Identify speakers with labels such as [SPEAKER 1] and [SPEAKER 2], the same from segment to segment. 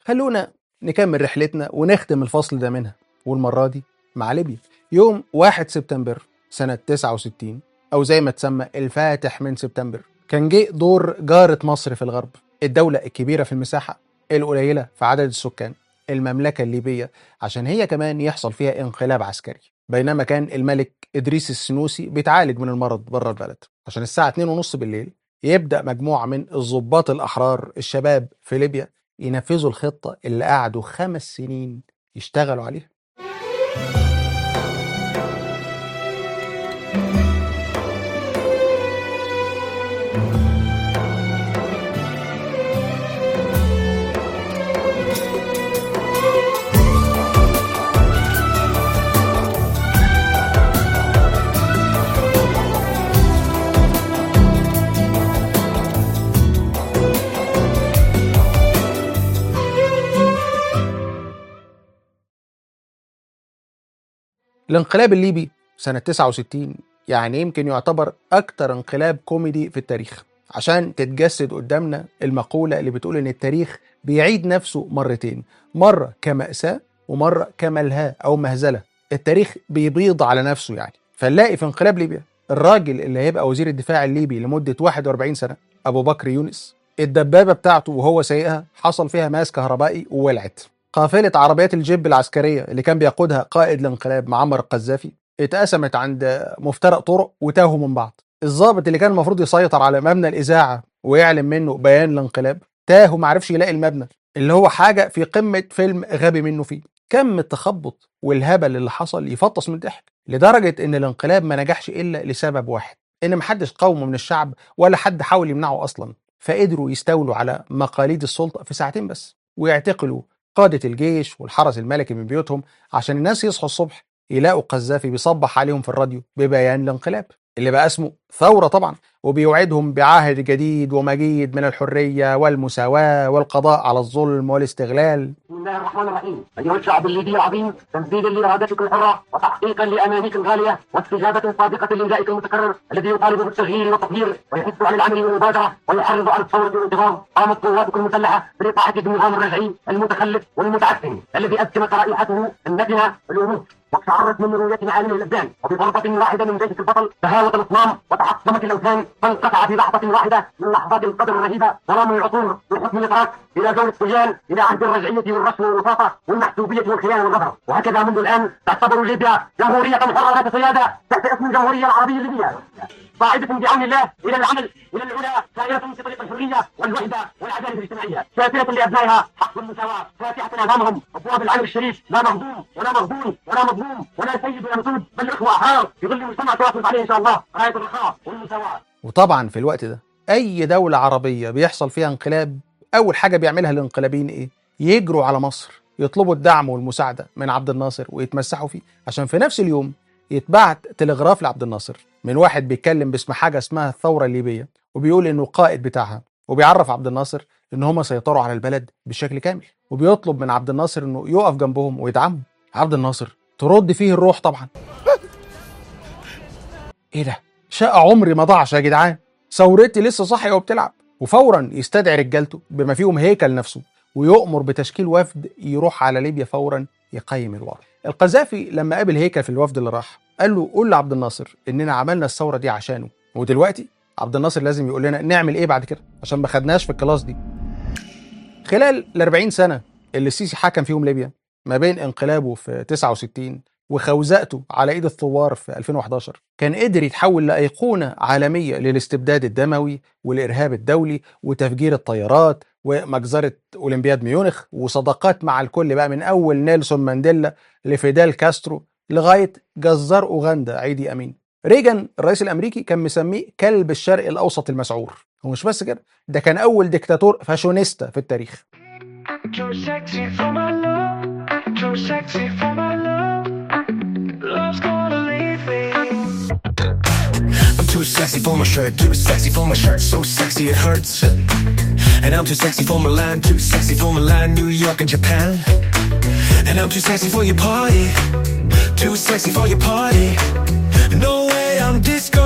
[SPEAKER 1] خلونا نكمل رحلتنا ونختم الفصل ده منها والمرة دي مع ليبيا يوم 1 سبتمبر سنة 69 أو زي ما تسمى الفاتح من سبتمبر كان جه دور جارة مصر في الغرب الدولة الكبيرة في المساحة القليلة في عدد السكان المملكة الليبية عشان هي كمان يحصل فيها انقلاب عسكري بينما كان الملك إدريس السنوسي بيتعالج من المرض بره البلد عشان الساعة 2:30 بالليل يبدأ مجموعة من الضباط الأحرار الشباب في ليبيا ينفذوا الخطة اللي قعدوا خمس سنين يشتغلوا عليها الانقلاب الليبي سنة 69 يعني يمكن يعتبر أكتر انقلاب كوميدي في التاريخ عشان تتجسد قدامنا المقولة اللي بتقول إن التاريخ بيعيد نفسه مرتين مرة كمأساة ومرة كملهاة أو مهزلة التاريخ بيبيض على نفسه يعني فنلاقي في انقلاب ليبيا الراجل اللي هيبقى وزير الدفاع الليبي لمدة 41 سنة أبو بكر يونس الدبابة بتاعته وهو سايقها حصل فيها ماس كهربائي وولعت قافلة عربيات الجيب العسكرية اللي كان بيقودها قائد الانقلاب معمر القذافي اتقسمت عند مفترق طرق وتاهوا من بعض الضابط اللي كان المفروض يسيطر على مبنى الإذاعة ويعلن منه بيان الانقلاب تاه ومعرفش يلاقي المبنى اللي هو حاجة في قمة فيلم غبي منه فيه كم التخبط والهبل اللي حصل يفطس من الضحك لدرجة إن الانقلاب ما نجحش إلا لسبب واحد إن محدش قاومه من الشعب ولا حد حاول يمنعه أصلا فقدروا يستولوا على مقاليد السلطة في ساعتين بس ويعتقلوا قادة الجيش والحرس الملكي من بيوتهم عشان الناس يصحوا الصبح يلاقوا قذافي بيصبح عليهم في الراديو ببيان الانقلاب اللي بقى اسمه ثورة طبعا وبيوعدهم بعهد جديد ومجيد من الحرية والمساواة والقضاء على الظلم والاستغلال
[SPEAKER 2] بسم الله الرحمن الرحيم أيها الشعب الليبي العظيم تنفيذا لإرادتكم الحرة وتحقيقا لأمانيكم الغالية واستجابة صادقة لندائكم المتكرر الذي يطالب بالتغيير والتطهير ويحث على العمل والمبادرة ويحرض على الثورة والانتظام قامت قواتكم المسلحة بإطاحة النظام الرجعي المتخلف والمتعفن الذي أسكمت رائحته النتنة الأنوف واقتعرت من رؤية معالم الأبدان وبضربة واحدة من جيش البطل تهاوت الأصنام وتحطمت الأوثان فانقطع في لحظة واحدة من لحظات القدر الرهيبة ظلام العصور من حكم الإطراق إلى جور الطغيان إلى عهد الرجعية والرشوة والوساطة والمحسوبية والخيانة والغدر وهكذا منذ الآن تعتبر ليبيا جمهورية حرة ذات سيادة تحت اسم الجمهورية العربية الليبية صاعدة بعون الله إلى العمل إلى العلا سائرة في طريق الحرية والوحدة والعدالة الاجتماعية شاكرة لأبنائها حق المساواة فاتحة أمامهم أبواب العمل الشريف لا مهضوم ولا مغبون ولا مظلوم ولا سيد ولا مسود بل إخوة أحرار في ظل مجتمع تواصل عليه إن شاء الله راية الرخاء والمساواة
[SPEAKER 1] وطبعا في الوقت ده أي دولة عربية بيحصل فيها انقلاب أول حاجة بيعملها الانقلابيين إيه؟ يجروا على مصر يطلبوا الدعم والمساعدة من عبد الناصر ويتمسحوا فيه عشان في نفس اليوم يتبعت تلغراف لعبد الناصر من واحد بيتكلم باسم حاجة اسمها الثورة الليبية وبيقول إنه قائد بتاعها وبيعرف عبد الناصر إن هم سيطروا على البلد بشكل كامل وبيطلب من عبد الناصر إنه يقف جنبهم ويدعمهم عبد الناصر ترد فيه الروح طبعا ايه ده شقة عمري ما ضاعش يا جدعان ثورتي لسه صاحية وبتلعب وفورا يستدعي رجالته بما فيهم هيكل نفسه ويؤمر بتشكيل وفد يروح على ليبيا فورا يقيم الوضع القذافي لما قابل هيكل في الوفد اللي راح قال له قول لعبد الناصر اننا عملنا الثوره دي عشانه ودلوقتي عبد الناصر لازم يقول لنا نعمل ايه بعد كده عشان ما خدناش في الكلاس دي خلال ال 40 سنه اللي السيسي حكم فيهم ليبيا ما بين انقلابه في 69 وخوزقته على ايد الثوار في 2011 كان قدر يتحول لايقونه عالميه للاستبداد الدموي والارهاب الدولي وتفجير الطيارات ومجزره اولمبياد ميونخ وصداقات مع الكل بقى من اول نيلسون مانديلا لفيدال كاسترو لغايه جزار اوغندا عيدي امين ريجان الرئيس الامريكي كان مسميه كلب الشرق الاوسط المسعور ومش بس كده ده كان اول ديكتاتور فاشونيستا في التاريخ
[SPEAKER 3] Too sexy for my love. Too sexy for my love. Love's gonna leave me.
[SPEAKER 4] I'm too sexy for my shirt, too sexy for my shirt, so sexy it hurts. And I'm too sexy for Milan, too sexy for Milan, New York and Japan. And I'm too sexy for your party, too sexy for your party. No way I'm disco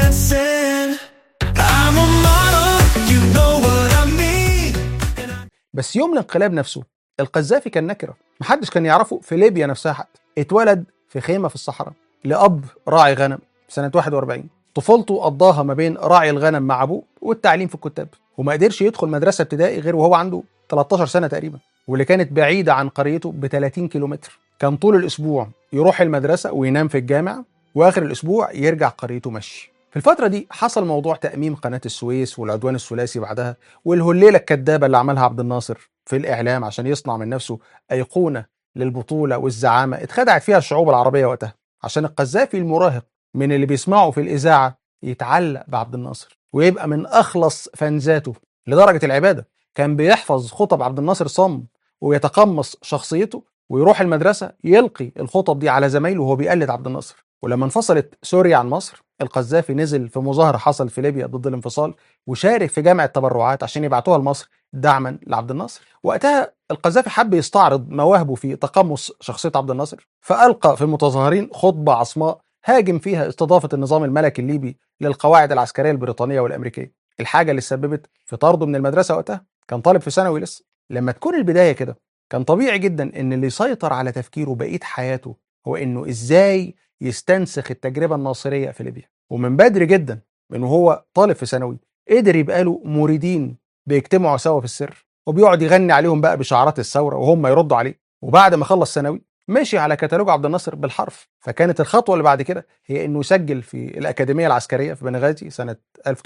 [SPEAKER 4] dancing. I'm a model, you know what I mean.
[SPEAKER 1] بس يوم الانقلاب نفسه القذافي كان نكره محدش كان يعرفه في ليبيا نفسها حتى اتولد في خيمه في الصحراء لاب راعي غنم سنه 41 طفولته قضاها ما بين راعي الغنم مع ابوه والتعليم في الكتاب وما قدرش يدخل مدرسه ابتدائي غير وهو عنده 13 سنه تقريبا واللي كانت بعيده عن قريته ب 30 كيلومتر كان طول الاسبوع يروح المدرسه وينام في الجامع واخر الاسبوع يرجع قريته مشي في الفترة دي حصل موضوع تأميم قناة السويس والعدوان الثلاثي بعدها والهليلة الكدابة اللي عملها عبد الناصر في الإعلام عشان يصنع من نفسه أيقونة للبطولة والزعامة اتخدعت فيها الشعوب العربية وقتها عشان القذافي المراهق من اللي بيسمعه في الإذاعة يتعلق بعبد الناصر ويبقى من أخلص فانزاته لدرجة العبادة كان بيحفظ خطب عبد الناصر صم ويتقمص شخصيته ويروح المدرسة يلقي الخطب دي على زمايله وهو بيقلد عبد الناصر ولما انفصلت سوريا عن مصر القذافي نزل في مظاهرة حصل في ليبيا ضد الانفصال وشارك في جمع التبرعات عشان يبعتوها لمصر دعما لعبد الناصر وقتها القذافي حب يستعرض مواهبه في تقمص شخصية عبد الناصر فألقى في المتظاهرين خطبة عصماء هاجم فيها استضافة النظام الملكي الليبي للقواعد العسكرية البريطانية والأمريكية الحاجة اللي سببت في طرده من المدرسة وقتها كان طالب في ثانوي لسه لما تكون البداية كده كان طبيعي جدا ان اللي يسيطر على تفكيره بقية حياته هو انه ازاي يستنسخ التجربة الناصرية في ليبيا ومن بدري جدا من وهو طالب في ثانوي قدر يبقى له مريدين بيجتمعوا سوا في السر وبيقعد يغني عليهم بقى بشعارات الثورة وهم يردوا عليه وبعد ما خلص ثانوي مشي على كتالوج عبد الناصر بالحرف فكانت الخطوة اللي بعد كده هي انه يسجل في الأكاديمية العسكرية في بنغازي سنة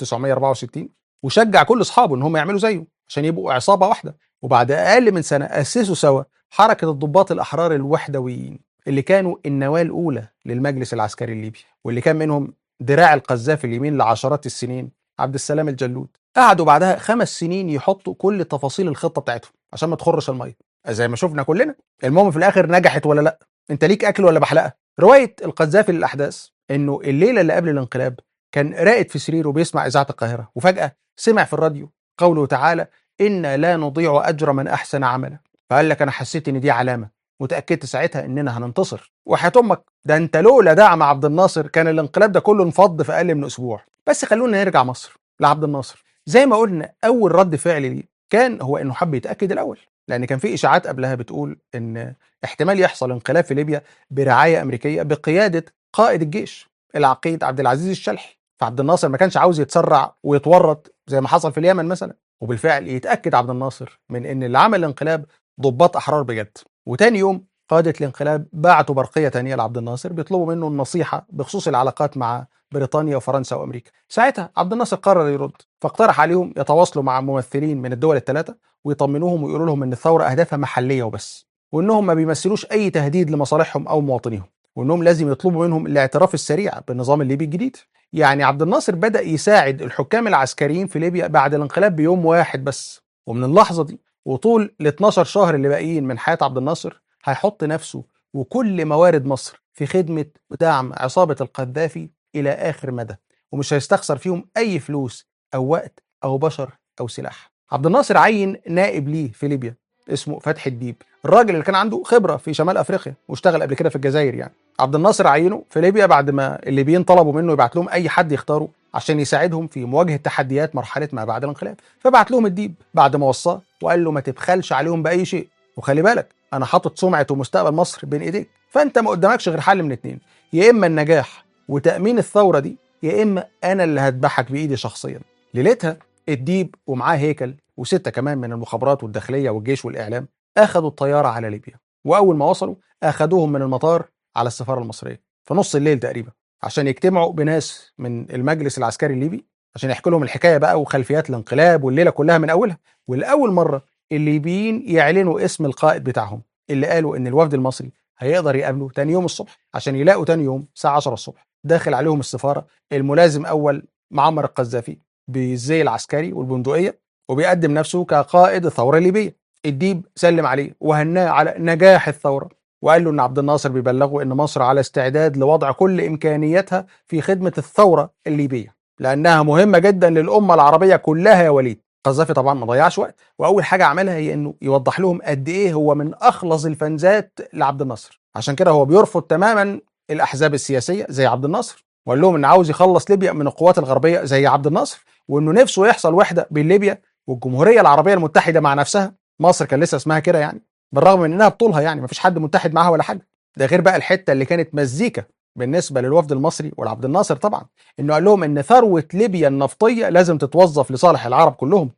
[SPEAKER 1] 1964 وشجع كل أصحابه ان هم يعملوا زيه عشان يبقوا عصابة واحدة وبعد أقل من سنة أسسوا سوا حركة الضباط الأحرار الوحدويين اللي كانوا النواة الأولى للمجلس العسكري الليبي واللي كان منهم دراع القذافي اليمين لعشرات السنين عبد السلام الجلود قعدوا بعدها خمس سنين يحطوا كل تفاصيل الخطة بتاعتهم عشان ما تخرش المية زي ما شفنا كلنا المهم في الآخر نجحت ولا لأ انت ليك أكل ولا بحلقة رواية القذافي للأحداث انه الليلة اللي قبل الانقلاب كان راقد في سريره بيسمع إذاعة القاهرة وفجأة سمع في الراديو قوله تعالى إنا لا نضيع أجر من أحسن عملا فقال لك أنا حسيت إن دي علامة وتأكدت ساعتها إننا هننتصر وحياة أمك ده أنت لولا دعم عبد الناصر كان الانقلاب ده كله انفض في أقل من أسبوع بس خلونا نرجع مصر لعبد الناصر زي ما قلنا أول رد فعل ليه كان هو إنه حب يتأكد الأول لأن كان في إشاعات قبلها بتقول إن احتمال يحصل انقلاب في ليبيا برعاية أمريكية بقيادة قائد الجيش العقيد عبد العزيز الشلحي فعبد الناصر ما كانش عاوز يتسرع ويتورط زي ما حصل في اليمن مثلا وبالفعل يتأكد عبد الناصر من إن اللي عمل الانقلاب ضباط أحرار بجد وتاني يوم قادة الانقلاب بعتوا برقية تانية لعبد الناصر بيطلبوا منه النصيحة بخصوص العلاقات مع بريطانيا وفرنسا وأمريكا ساعتها عبد الناصر قرر يرد فاقترح عليهم يتواصلوا مع ممثلين من الدول الثلاثة ويطمنوهم ويقولوا لهم ان الثورة أهدافها محلية وبس وانهم ما بيمثلوش أي تهديد لمصالحهم أو مواطنيهم وانهم لازم يطلبوا منهم الاعتراف السريع بالنظام الليبي الجديد يعني عبد الناصر بدأ يساعد الحكام العسكريين في ليبيا بعد الانقلاب بيوم واحد بس ومن اللحظة دي وطول ال 12 شهر اللي باقيين من حياة عبد الناصر هيحط نفسه وكل موارد مصر في خدمة ودعم عصابة القذافي إلى آخر مدى ومش هيستخسر فيهم أي فلوس أو وقت أو بشر أو سلاح عبد الناصر عين نائب ليه في ليبيا اسمه فتحي الديب الراجل اللي كان عنده خبرة في شمال أفريقيا واشتغل قبل كده في الجزائر يعني عبد الناصر عينه في ليبيا بعد ما الليبيين طلبوا منه يبعت لهم أي حد يختاره عشان يساعدهم في مواجهة تحديات مرحلة ما بعد الانقلاب فبعت لهم الديب بعد ما وصاه وقال له ما تبخلش عليهم بأي شيء وخلي بالك أنا حاطط سمعة ومستقبل مصر بين إيديك فأنت ما قدامكش غير حل من اتنين يا إما النجاح وتأمين الثورة دي يا إما أنا اللي هذبحك بإيدي شخصيا ليلتها الديب ومعاه هيكل وستة كمان من المخابرات والداخلية والجيش والإعلام أخدوا الطيارة على ليبيا وأول ما وصلوا أخدوهم من المطار على السفارة المصرية في نص الليل تقريبا عشان يجتمعوا بناس من المجلس العسكري الليبي عشان يحكوا لهم الحكاية بقى وخلفيات الانقلاب والليلة كلها من أولها والأول مرة الليبيين يعلنوا اسم القائد بتاعهم اللي قالوا إن الوفد المصري هيقدر يقابله تاني يوم الصبح عشان يلاقوا تاني يوم الساعة 10 الصبح داخل عليهم السفارة الملازم أول معمر القذافي بالزي العسكري والبندقية وبيقدم نفسه كقائد الثورة الليبية الديب سلم عليه وهناه على نجاح الثورة وقال له ان عبد الناصر بيبلغه ان مصر على استعداد لوضع كل امكانياتها في خدمه الثوره الليبيه لانها مهمه جدا للامه العربيه كلها يا وليد قذافي طبعا ما ضيعش وقت واول حاجه عملها هي انه يوضح لهم قد ايه هو من اخلص الفنزات لعبد الناصر عشان كده هو بيرفض تماما الاحزاب السياسيه زي عبد الناصر وقال لهم ان عاوز يخلص ليبيا من القوات الغربيه زي عبد الناصر وانه نفسه يحصل وحده بين ليبيا والجمهوريه العربيه المتحده مع نفسها مصر كان لسه اسمها كده يعني بالرغم من انها بطولها يعني مفيش حد متحد معاها ولا حاجه ده غير بقى الحته اللي كانت مزيكا بالنسبه للوفد المصري والعبد الناصر طبعا انه قال لهم ان ثروه ليبيا النفطيه لازم تتوظف لصالح العرب كلهم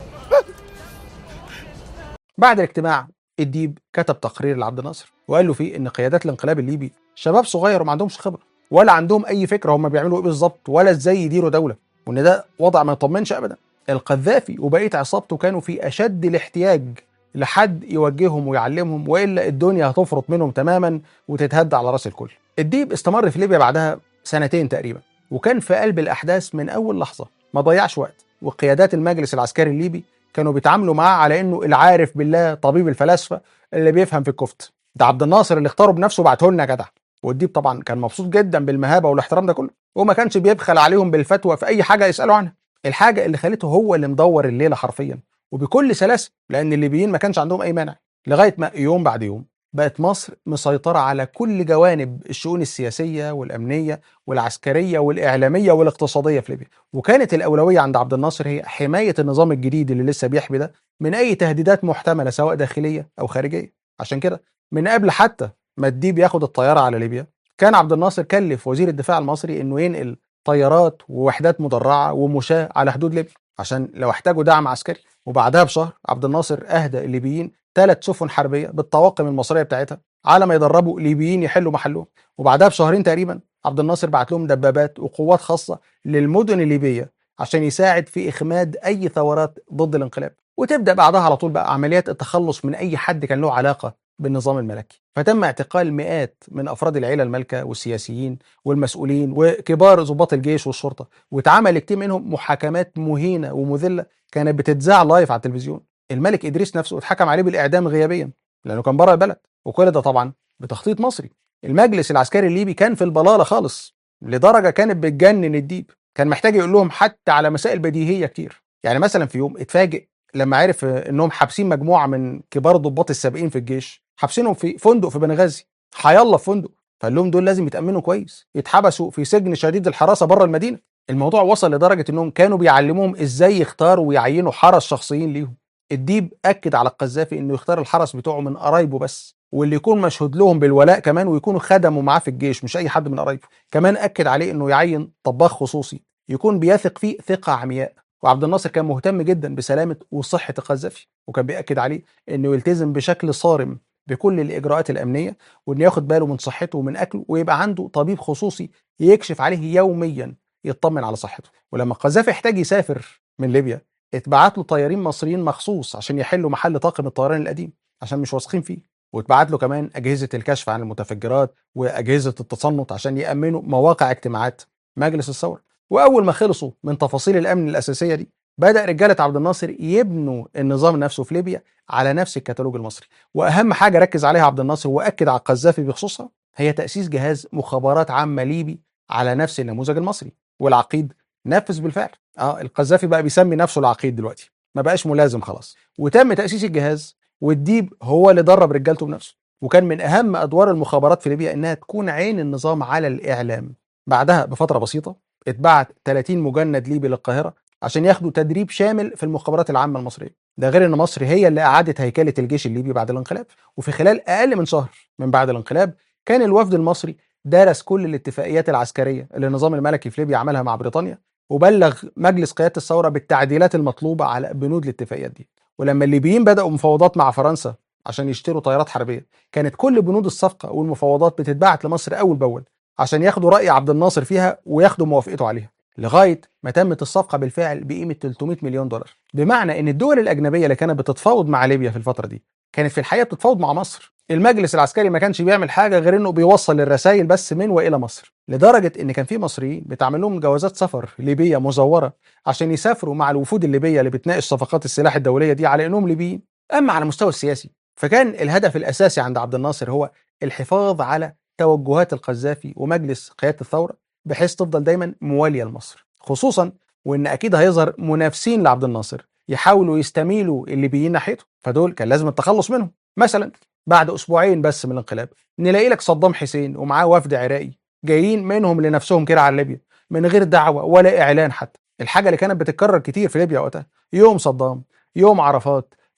[SPEAKER 1] بعد الاجتماع الديب كتب تقرير لعبد الناصر وقال له فيه ان قيادات الانقلاب الليبي شباب صغير وما عندهمش خبره ولا عندهم اي فكره هم بيعملوا ايه بالظبط ولا ازاي يديروا دوله وان ده وضع ما يطمنش ابدا القذافي وبقيه عصابته كانوا في اشد الاحتياج لحد يوجههم ويعلمهم والا الدنيا هتفرط منهم تماما وتتهد على راس الكل. الديب استمر في ليبيا بعدها سنتين تقريبا وكان في قلب الاحداث من اول لحظه ما ضيعش وقت وقيادات المجلس العسكري الليبي كانوا بيتعاملوا معاه على انه العارف بالله طبيب الفلاسفه اللي بيفهم في الكفت. ده عبد الناصر اللي اختاره بنفسه بعته لنا يا جدع. والديب طبعا كان مبسوط جدا بالمهابه والاحترام ده كله وما كانش بيبخل عليهم بالفتوى في اي حاجه يسالوا عنها. الحاجه اللي خلته هو اللي مدور الليله حرفيا وبكل سلاسه لان الليبيين ما كانش عندهم اي مانع لغايه ما يوم بعد يوم بقت مصر مسيطره على كل جوانب الشؤون السياسيه والامنيه والعسكريه والاعلاميه والاقتصاديه في ليبيا وكانت الاولويه عند عبد الناصر هي حمايه النظام الجديد اللي لسه بيحمي ده من اي تهديدات محتمله سواء داخليه او خارجيه عشان كده من قبل حتى ما الديب ياخد الطياره على ليبيا كان عبد الناصر كلف وزير الدفاع المصري انه ينقل طيارات ووحدات مدرعه ومشاه على حدود ليبيا عشان لو احتاجوا دعم عسكري وبعدها بشهر عبد الناصر اهدى الليبيين ثلاث سفن حربيه بالطواقم المصريه بتاعتها على ما يدربوا ليبيين يحلوا محلهم وبعدها بشهرين تقريبا عبد الناصر بعت لهم دبابات وقوات خاصه للمدن الليبيه عشان يساعد في اخماد اي ثورات ضد الانقلاب وتبدا بعدها على طول بقى عمليات التخلص من اي حد كان له علاقه بالنظام الملكي فتم اعتقال مئات من افراد العيله المالكه والسياسيين والمسؤولين وكبار ضباط الجيش والشرطه واتعمل كتير منهم محاكمات مهينه ومذله كانت بتتذاع لايف على التلفزيون الملك ادريس نفسه اتحكم عليه بالاعدام غيابيا لانه كان بره البلد وكل ده طبعا بتخطيط مصري المجلس العسكري الليبي كان في البلاله خالص لدرجه كانت بتجنن الديب كان محتاج يقول لهم حتى على مسائل بديهيه كتير يعني مثلا في يوم اتفاجئ لما عرف انهم حابسين مجموعه من كبار ضباط السابقين في الجيش حابسينهم في فندق في بنغازي حيالله في فندق فقال لهم دول لازم يتامنوا كويس يتحبسوا في سجن شديد الحراسه بره المدينه الموضوع وصل لدرجه انهم كانوا بيعلموهم ازاي يختاروا ويعينوا حرس شخصيين ليهم الديب اكد على القذافي انه يختار الحرس بتوعه من قرايبه بس واللي يكون مشهود لهم بالولاء كمان ويكونوا خدموا معاه في الجيش مش اي حد من قرايبه كمان اكد عليه انه يعين طباخ خصوصي يكون بيثق فيه ثقه عمياء وعبد الناصر كان مهتم جدا بسلامه وصحه القذافي وكان بياكد عليه انه يلتزم بشكل صارم بكل الاجراءات الامنيه وانه ياخد باله من صحته ومن اكله ويبقى عنده طبيب خصوصي يكشف عليه يوميا يطمن على صحته ولما القذافي احتاج يسافر من ليبيا اتبعت له طيارين مصريين مخصوص عشان يحلوا محل طاقم الطيران القديم عشان مش واثقين فيه واتبعت له كمان اجهزه الكشف عن المتفجرات واجهزه التصنت عشان يامنوا مواقع اجتماعات مجلس الثوره واول ما خلصوا من تفاصيل الامن الاساسيه دي بدا رجاله عبد الناصر يبنوا النظام نفسه في ليبيا على نفس الكتالوج المصري واهم حاجه ركز عليها عبد الناصر واكد على القذافي بخصوصها هي تاسيس جهاز مخابرات عامه ليبي على نفس النموذج المصري والعقيد نفذ بالفعل اه القذافي بقى بيسمي نفسه العقيد دلوقتي ما بقاش ملازم خلاص وتم تاسيس الجهاز والديب هو اللي درب رجالته بنفسه وكان من اهم ادوار المخابرات في ليبيا انها تكون عين النظام على الاعلام بعدها بفتره بسيطه اتبعت 30 مجند ليبي للقاهره عشان ياخدوا تدريب شامل في المخابرات العامه المصريه ده غير ان مصر هي اللي اعادت هيكله الجيش الليبي بعد الانقلاب وفي خلال اقل من شهر من بعد الانقلاب كان الوفد المصري درس كل الاتفاقيات العسكريه اللي النظام الملكي في ليبيا عملها مع بريطانيا وبلغ مجلس قياده الثوره بالتعديلات المطلوبه على بنود الاتفاقيات دي ولما الليبيين بداوا مفاوضات مع فرنسا عشان يشتروا طيارات حربيه كانت كل بنود الصفقه والمفاوضات بتتبعت لمصر اول باول عشان ياخدوا راي عبد الناصر فيها وياخدوا موافقته عليها لغايه ما تمت الصفقه بالفعل بقيمه 300 مليون دولار بمعنى ان الدول الاجنبيه اللي كانت بتتفاوض مع ليبيا في الفتره دي كانت في الحقيقه بتتفاوض مع مصر المجلس العسكري ما كانش بيعمل حاجه غير انه بيوصل الرسائل بس من والى مصر لدرجه ان كان في مصريين بتعمل لهم جوازات سفر ليبيه مزوره عشان يسافروا مع الوفود الليبيه اللي بتناقش صفقات السلاح الدوليه دي على انهم ليبيين اما على المستوى السياسي فكان الهدف الاساسي عند عبد الناصر هو الحفاظ على توجهات القذافي ومجلس قياده الثوره بحيث تفضل دايما مواليه لمصر خصوصا وان اكيد هيظهر منافسين لعبد الناصر يحاولوا يستميلوا الليبيين ناحيته فدول كان لازم التخلص منهم مثلا بعد اسبوعين بس من الانقلاب نلاقي لك صدام حسين ومعاه وفد عراقي جايين منهم لنفسهم كده على ليبيا من غير دعوه ولا اعلان حتى الحاجه اللي كانت بتتكرر كتير في ليبيا وقتها يوم صدام يوم عرفات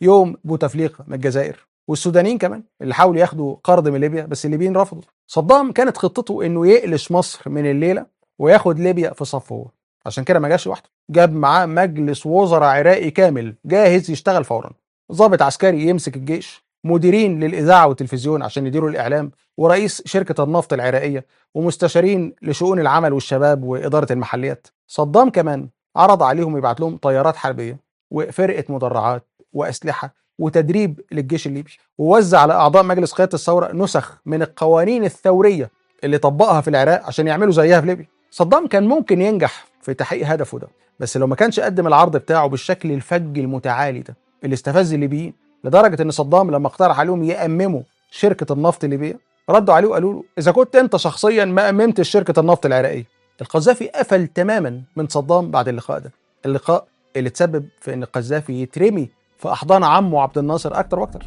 [SPEAKER 1] يوم بوتفليقه من الجزائر والسودانيين كمان اللي حاولوا ياخدوا قرض من ليبيا بس الليبيين رفضوا صدام كانت خطته انه يقلش مصر من الليله وياخد ليبيا في صفه هو عشان كده ما جاش لوحده جاب معاه مجلس وزراء عراقي كامل جاهز يشتغل فورا ضابط عسكري يمسك الجيش مديرين للاذاعه والتلفزيون عشان يديروا الاعلام ورئيس شركه النفط العراقيه ومستشارين لشؤون العمل والشباب واداره المحليات صدام كمان عرض عليهم يبعت لهم طيارات حربيه وفرقه مدرعات واسلحه وتدريب للجيش الليبي ووزع على اعضاء مجلس قياده الثوره نسخ من القوانين الثوريه اللي طبقها في العراق عشان يعملوا زيها في ليبيا صدام كان ممكن ينجح في تحقيق هدفه ده بس لو ما كانش قدم العرض بتاعه بالشكل الفج المتعالي ده اللي استفز الليبيين لدرجه ان صدام لما اقترح عليهم يامموا شركه النفط الليبيه ردوا عليه وقالوا له اذا كنت انت شخصيا ما اممتش شركه النفط العراقيه القذافي قفل تماما من صدام بعد اللقاء ده اللقاء اللي تسبب في ان القذافي يترمي في احضان عمه عبد الناصر اكتر واكتر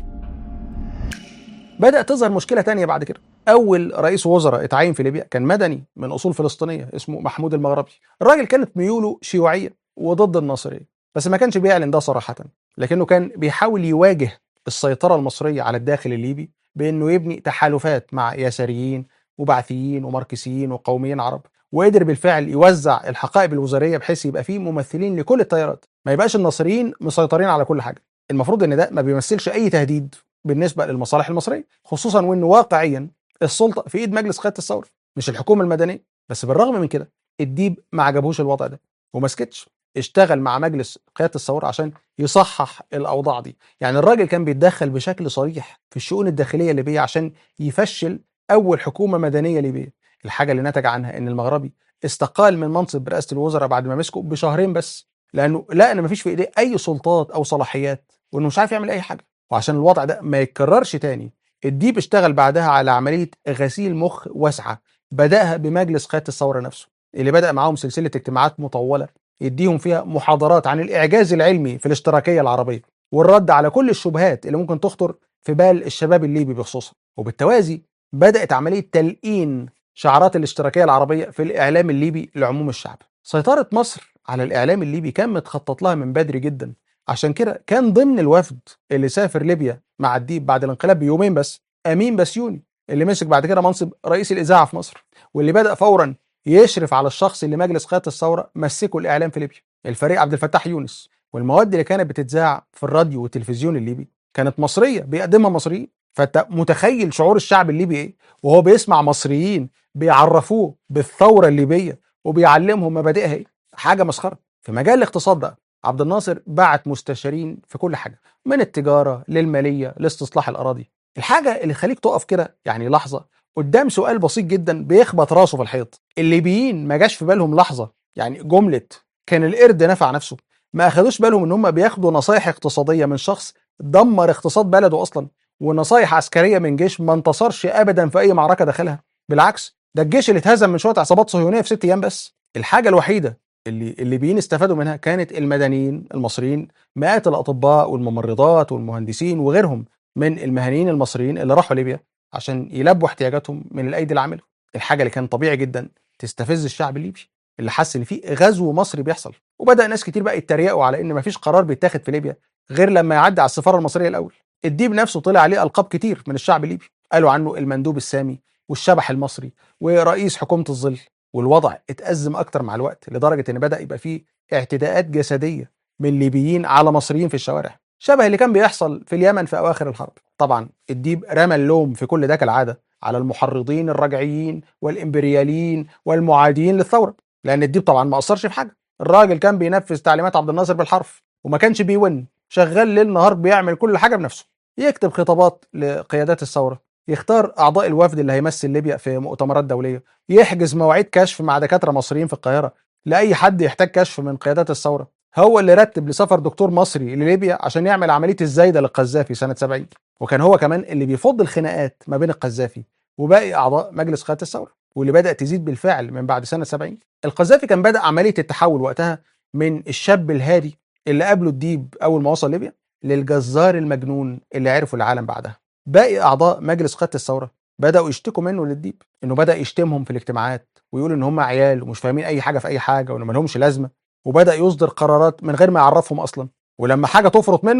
[SPEAKER 1] بدات تظهر مشكله تانية بعد كده اول رئيس وزراء اتعين في ليبيا كان مدني من اصول فلسطينيه اسمه محمود المغربي الراجل كانت ميوله شيوعيه وضد الناصريه بس ما كانش بيعلن ده صراحه لكنه كان بيحاول يواجه السيطره المصريه على الداخل الليبي بانه يبني تحالفات مع يساريين وبعثيين وماركسيين وقوميين عرب وقدر بالفعل يوزع الحقائب الوزاريه بحيث يبقى فيه ممثلين لكل التيارات ما يبقاش الناصريين مسيطرين على كل حاجه المفروض ان ده ما بيمثلش اي تهديد بالنسبه للمصالح المصريه خصوصا وانه واقعيا السلطه في ايد مجلس قياده الثوره مش الحكومه المدنيه بس بالرغم من كده الديب ما عجبوش الوضع ده وما سكتش اشتغل مع مجلس قياده الثوره عشان يصحح الاوضاع دي يعني الراجل كان بيتدخل بشكل صريح في الشؤون الداخليه الليبيه عشان يفشل اول حكومه مدنيه ليبيه الحاجه اللي نتج عنها ان المغربي استقال من منصب رئاسه الوزراء بعد ما مسكه بشهرين بس لانه لقى ان مفيش في ايديه اي سلطات او صلاحيات وانه مش عارف يعمل اي حاجه وعشان الوضع ده ما يتكررش تاني الديب اشتغل بعدها على عمليه غسيل مخ واسعه بداها بمجلس قياده الثوره نفسه اللي بدا معاهم سلسله اجتماعات مطوله يديهم فيها محاضرات عن الاعجاز العلمي في الاشتراكيه العربيه والرد على كل الشبهات اللي ممكن تخطر في بال الشباب الليبي بخصوصها وبالتوازي بدات عمليه تلقين شعارات الاشتراكيه العربيه في الاعلام الليبي لعموم الشعب سيطره مصر على الاعلام الليبي كان متخطط لها من بدري جدا عشان كده كان ضمن الوفد اللي سافر ليبيا مع الديب بعد الانقلاب بيومين بس امين بسيوني اللي مسك بعد كده منصب رئيس الاذاعه في مصر واللي بدا فورا يشرف على الشخص اللي مجلس قياده الثوره مسكه الاعلام في ليبيا الفريق عبد الفتاح يونس والمواد اللي كانت بتتذاع في الراديو والتلفزيون الليبي كانت مصريه بيقدمها مصريين فانت متخيل شعور الشعب الليبي ايه وهو بيسمع مصريين بيعرفوه بالثوره الليبيه وبيعلمهم مبادئها ايه حاجه مسخره في مجال الاقتصاد بقى عبد الناصر بعت مستشارين في كل حاجه من التجاره للماليه لاستصلاح الاراضي الحاجه اللي تخليك تقف كده يعني لحظه قدام سؤال بسيط جدا بيخبط راسه في الحيط الليبيين ما جاش في بالهم لحظه يعني جمله كان القرد نفع نفسه ما اخدوش بالهم ان هم بياخدوا نصايح اقتصاديه من شخص دمر اقتصاد بلده اصلا ونصايح عسكريه من جيش ما انتصرش ابدا في اي معركه دخلها بالعكس ده الجيش اللي اتهزم من شويه عصابات صهيونيه في ست ايام بس الحاجه الوحيده اللي الليبيين استفادوا منها كانت المدنيين المصريين مئات الاطباء والممرضات والمهندسين وغيرهم من المهنيين المصريين اللي راحوا ليبيا عشان يلبوا احتياجاتهم من الايدي العامله الحاجه اللي كان طبيعي جدا تستفز الشعب الليبي اللي حس ان في غزو مصري بيحصل وبدا ناس كتير بقى يتريقوا على ان مفيش قرار بيتاخد في ليبيا غير لما يعدي على السفاره المصريه الاول الديب نفسه طلع عليه القاب كتير من الشعب الليبي قالوا عنه المندوب السامي والشبح المصري ورئيس حكومه الظل والوضع اتأزم اكتر مع الوقت لدرجه ان بدا يبقى فيه اعتداءات جسديه من ليبيين على مصريين في الشوارع شبه اللي كان بيحصل في اليمن في اواخر الحرب طبعا الديب رمى اللوم في كل ده كالعاده على المحرضين الرجعيين والامبرياليين والمعادين للثوره لان الديب طبعا ما اثرش في حاجه الراجل كان بينفذ تعليمات عبد الناصر بالحرف وما كانش بيون شغال ليل نهار بيعمل كل حاجه بنفسه يكتب خطابات لقيادات الثوره يختار اعضاء الوفد اللي هيمثل ليبيا في مؤتمرات دوليه يحجز مواعيد كشف مع دكاتره مصريين في القاهره لاي حد يحتاج كشف من قيادات الثوره هو اللي رتب لسفر دكتور مصري لليبيا عشان يعمل عمليه الزايده للقذافي سنه 70 وكان هو كمان اللي بيفض الخناقات ما بين القذافي وباقي اعضاء مجلس قياده الثوره واللي بدات تزيد بالفعل من بعد سنه 70 القذافي كان بدا عمليه التحول وقتها من الشاب الهادي اللي قابله الديب اول ما وصل ليبيا للجزار المجنون اللي عرفه العالم بعدها باقي اعضاء مجلس قياده الثوره بداوا يشتكوا منه للديب انه بدا يشتمهم في الاجتماعات ويقول ان هم عيال ومش فاهمين اي حاجه في اي حاجه وان ما لهمش لازمه وبدا يصدر قرارات من غير ما يعرفهم اصلا ولما حاجه تفرط منه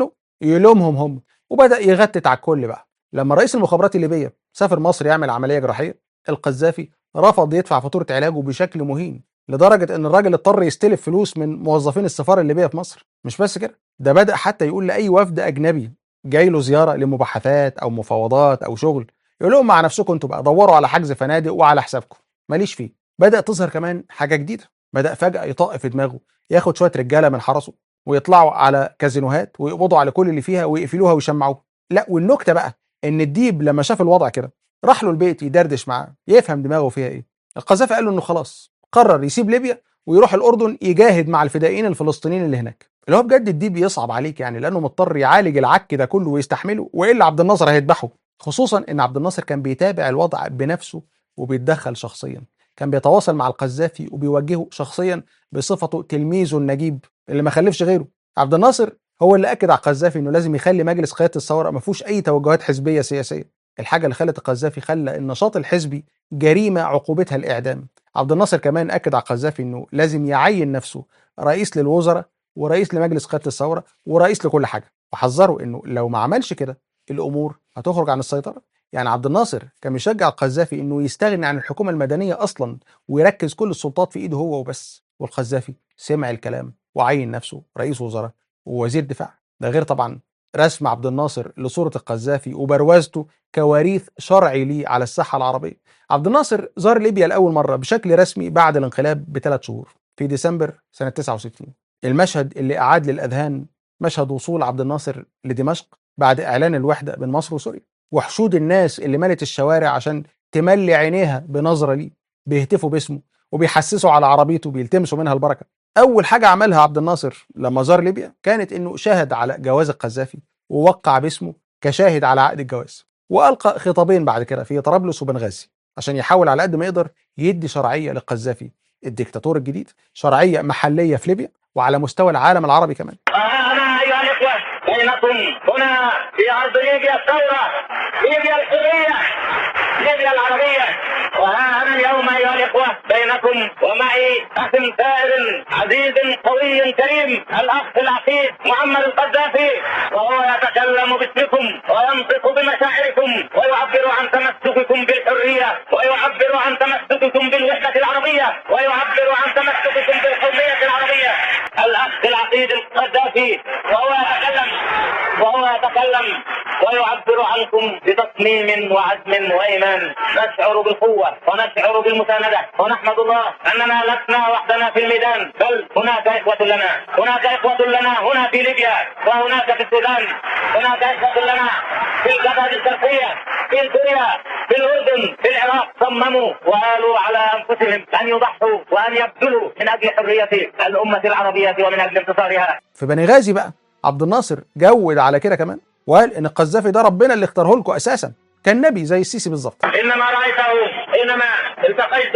[SPEAKER 1] يلومهم هم وبدا يغتت على الكل بقى لما رئيس المخابرات الليبيه سافر مصر يعمل عمليه جراحيه القذافي رفض يدفع فاتوره علاجه بشكل مهين لدرجه ان الراجل اضطر يستلف فلوس من موظفين السفاره الليبيه في مصر مش بس كده ده بدا حتى يقول لاي وفد اجنبي جاي له زياره لمباحثات او مفاوضات او شغل يقول لهم مع نفسكم انتوا بقى دوروا على حجز فنادق وعلى حسابكم ماليش فيه بدا تظهر كمان حاجه جديده بدا فجاه يطق في دماغه ياخد شويه رجاله من حرسه ويطلعوا على كازينوهات ويقبضوا على كل اللي فيها ويقفلوها ويشمعوها لا والنكته بقى ان الديب لما شاف الوضع كده راح له البيت يدردش معاه يفهم دماغه فيها ايه القذافي قال له انه خلاص قرر يسيب ليبيا ويروح الاردن يجاهد مع الفدائيين الفلسطينيين اللي هناك اللي هو بجد الديب يصعب عليك يعني لانه مضطر يعالج العك ده كله ويستحمله والا عبد الناصر هيذبحه خصوصا ان عبد الناصر كان بيتابع الوضع بنفسه وبيتدخل شخصيا كان بيتواصل مع القذافي وبيوجهه شخصيا بصفته تلميذه النجيب اللي ما خلفش غيره عبد الناصر هو اللي اكد على القذافي انه لازم يخلي مجلس قياده الثوره ما فيهوش اي توجهات حزبيه سياسيه الحاجه اللي خلت القذافي خلى النشاط الحزبي جريمه عقوبتها الاعدام عبد الناصر كمان اكد على القذافي انه لازم يعين نفسه رئيس للوزراء ورئيس لمجلس قياده الثوره ورئيس لكل حاجه وحذره انه لو ما عملش كده الامور هتخرج عن السيطره يعني عبد الناصر كان بيشجع القذافي انه يستغني عن الحكومه المدنيه اصلا ويركز كل السلطات في ايده هو وبس والقذافي سمع الكلام وعين نفسه رئيس وزراء ووزير دفاع ده غير طبعا رسم عبد الناصر لصوره القذافي وبروازته كوريث شرعي ليه على الساحه العربيه عبد الناصر زار ليبيا لاول مره بشكل رسمي بعد الانقلاب بثلاث شهور في ديسمبر سنه 69 المشهد اللي اعاد للاذهان مشهد وصول عبد الناصر لدمشق بعد اعلان الوحده بين مصر وسوريا وحشود الناس اللي ملت الشوارع عشان تملي عينيها بنظره ليه بيهتفوا باسمه وبيحسسوا على عربيته بيلتمسوا منها البركه اول حاجه عملها عبد الناصر لما زار ليبيا كانت انه شاهد على جواز القذافي ووقع باسمه كشاهد على عقد الجواز والقى خطابين بعد كده في طرابلس وبنغازي عشان يحاول على قد ما يقدر يدي شرعيه للقذافي الدكتاتور الجديد شرعيه محليه في ليبيا وعلى مستوى العالم العربي كمان
[SPEAKER 2] أنا أيها الإخوة بينكم هنا في أرض ليبيا الثورة ليبيا الحرية ليبيا العربية وها أنا اليوم أيها الإخوة بينكم ومعي أخ ثائر عزيز قوي كريم الأخ العقيد محمد القذافي وهو يتكلم باسمكم وينطق بمشاعركم ويعبر عن تمسككم بالحرية ويعبر عن تمسككم بالوحدة العربية ويعبر عن تمسككم بالحرية العربية الأخ العقيد القذافي وهو يتكلم وهو يتكلم ويعبر عنكم بتصميم وعزم وإيمان نشعر بالقوة ونشعر بالمساندة ونحمد الله أننا لسنا وحدنا في الميدان بل هناك إخوة لنا هناك إخوة لنا هنا في ليبيا وهناك في السودان هناك إخوة لنا في الجبهة الشرقية في سوريا في الأردن في العراق صمموا وآلوا على أنفسهم أن يضحوا وأن يبذلوا من أجل حرية الأمة العربية ومن أجل انتصارها
[SPEAKER 1] في بني غازي بقى عبد الناصر جود على كده كمان وقال ان القذافي ده ربنا اللي اختاره لكم اساسا كان نبي زي السيسي بالظبط
[SPEAKER 2] انما رايته حينما التقيت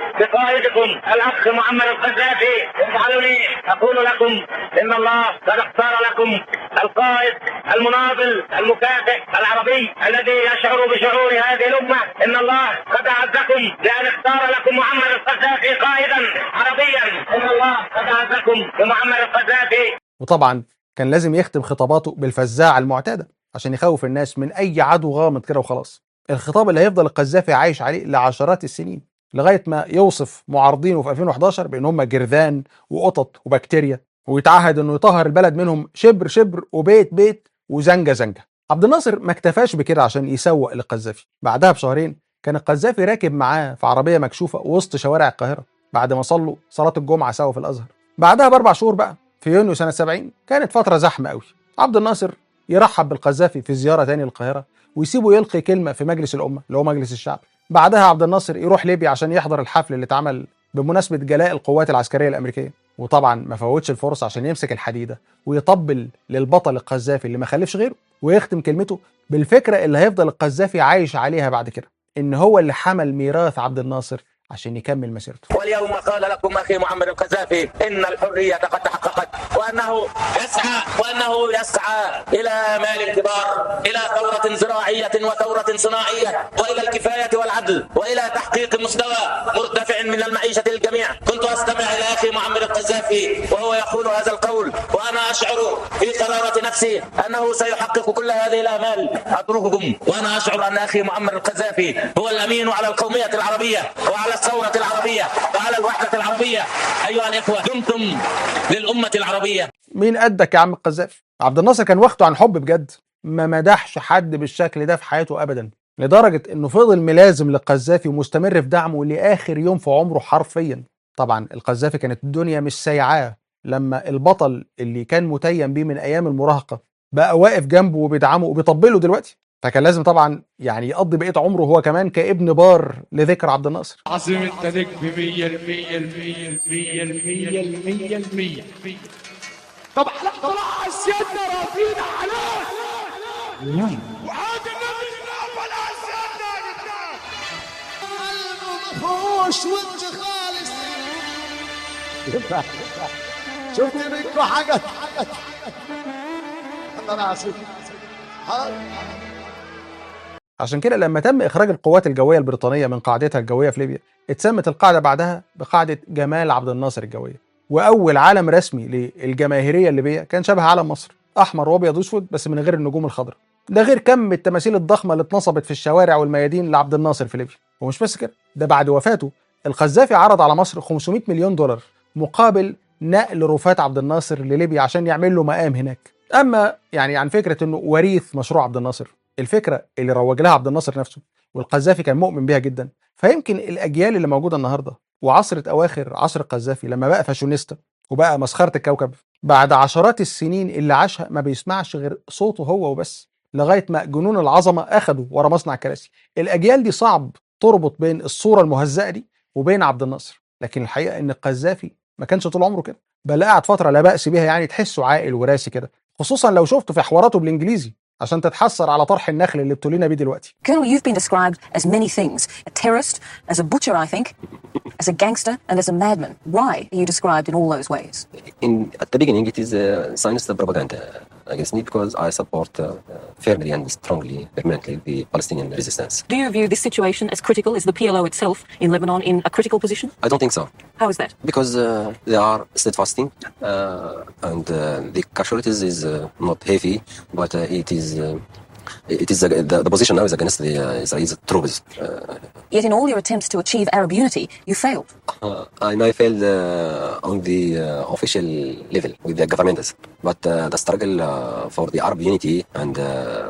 [SPEAKER 2] بقائدكم الاخ محمد القذافي يجعلني اقول لكم ان الله قد اختار لكم القائد المناضل المكافح العربي الذي يشعر بشعور هذه الامه ان الله قد اعزكم لان اختار لكم محمد القذافي قائدا عربيا ان الله قد اعزكم بمحمد القذافي
[SPEAKER 1] وطبعا كان لازم يختم خطاباته بالفزاعه المعتاده عشان يخوف الناس من اي عدو غامض كده وخلاص الخطاب اللي هيفضل القذافي عايش عليه لعشرات السنين لغايه ما يوصف معارضينه في 2011 بان هم جرذان وقطط وبكتيريا ويتعهد انه يطهر البلد منهم شبر شبر وبيت بيت وزنجه زنجه عبد الناصر ما اكتفاش بكده عشان يسوق للقذافي بعدها بشهرين كان القذافي راكب معاه في عربيه مكشوفه وسط شوارع القاهره بعد ما صلوا صلاه الجمعه سوا في الازهر بعدها باربع شهور بقى في يونيو سنه 70 كانت فتره زحمه قوي عبد الناصر يرحب بالقذافي في زياره تاني للقاهره ويسيبه يلقي كلمه في مجلس الامه اللي هو مجلس الشعب بعدها عبد الناصر يروح ليبيا عشان يحضر الحفل اللي اتعمل بمناسبه جلاء القوات العسكريه الامريكيه وطبعا ما فوتش الفرصه عشان يمسك الحديده ويطبل للبطل القذافي اللي ما خلفش غيره ويختم كلمته بالفكره اللي هيفضل القذافي عايش عليها بعد كده ان هو اللي حمل ميراث عبد الناصر عشان يكمل مسيرته
[SPEAKER 5] واليوم قال لكم اخي معمر القذافي ان الحريه قد تحققت وانه يسعى وانه يسعى الى مال الكبار الى ثوره زراعيه وثوره صناعيه والى الكفايه والعدل والى تحقيق مستوى مرتفع من المعيشه للجميع كنت استمع الى اخي معمر القذافي وهو يقول هذا القول وانا اشعر في قراره نفسي انه سيحقق كل هذه الامال اترككم وانا اشعر ان اخي معمر القذافي هو الامين على القوميه العربيه وعلى الثوره العربيه وعلى الوحده العربيه ايها الاخوه دمتم للامه العربيه
[SPEAKER 1] مين قدك يا عم القذافي عبد الناصر كان واخده عن حب بجد ما مدحش حد بالشكل ده في حياته ابدا لدرجه انه فضل ملازم للقذافي ومستمر في دعمه لاخر يوم في عمره حرفيا طبعا القذافي كانت الدنيا مش سايعاه لما البطل اللي كان متيم بيه من ايام المراهقه بقى واقف جنبه وبيدعمه وبيطبله دلوقتي فكان لازم طبعا يعني يقضي بقيه عمره هو كمان كابن بار لذكر عبد الناصر
[SPEAKER 6] عاصم انت نجم مية المية المية المية المية المية المية المية طب احنا طلع سيادنا رافين عليه وعاد النبي نقبل سيادنا
[SPEAKER 7] مفهوش وانت خالص شفت منكم حاجة الله ناصر
[SPEAKER 1] عشان كده لما تم اخراج القوات الجويه البريطانيه من قاعدتها الجويه في ليبيا اتسمت القاعده بعدها بقاعده جمال عبد الناصر الجويه واول علم رسمي للجماهيريه الليبيه كان شبه علم مصر احمر وابيض واسود بس من غير النجوم الخضراء ده غير كم التماثيل الضخمه اللي اتنصبت في الشوارع والميادين لعبد الناصر في ليبيا ومش بس كده ده بعد وفاته القذافي عرض على مصر 500 مليون دولار مقابل نقل رفات عبد الناصر لليبيا عشان يعمل له مقام هناك اما يعني عن فكره انه وريث مشروع عبد الناصر الفكره اللي روج لها عبد الناصر نفسه والقذافي كان مؤمن بيها جدا فيمكن الاجيال اللي موجوده النهارده وعصرة اواخر عصر القذافي لما بقى فاشونيستا وبقى مسخره الكوكب بعد عشرات السنين اللي عاشها ما بيسمعش غير صوته هو وبس لغايه ما جنون العظمه اخدوا ورا مصنع الكراسي الاجيال دي صعب تربط بين الصوره المهزأه دي وبين عبد الناصر لكن الحقيقه ان القذافي ما كانش طول عمره كده بل قعد فتره لا باس بها يعني تحسه عاقل وراسي كده خصوصا لو شفته في حواراته بالانجليزي عشان تتحسر على طرح النخل اللي ابتلينا بيه دلوقتي
[SPEAKER 8] Colonel, you've been described as many things a terrorist, as a butcher, I think, as a gangster, and as a madman. Why are you described in all those ways?
[SPEAKER 9] in at the beginning it is uh, Zionist propaganda against me because I support uh, firmly and strongly, permanently the Palestinian resistance.
[SPEAKER 8] Do you view this situation as critical? Is the PLO itself in Lebanon in a critical position?
[SPEAKER 9] I don't think so
[SPEAKER 8] How is that?
[SPEAKER 9] because uh, they are steadfasting uh, and uh, the casualties is uh, not heavy, but uh, it is. Uh, it is uh, the, the position now is against the uh, Israel's troops. Uh,
[SPEAKER 8] Yet in all your attempts to achieve Arab unity, you failed.
[SPEAKER 9] uh, I know I failed uh, on the uh, official level with the governments, but uh, the struggle uh, for the Arab unity and uh,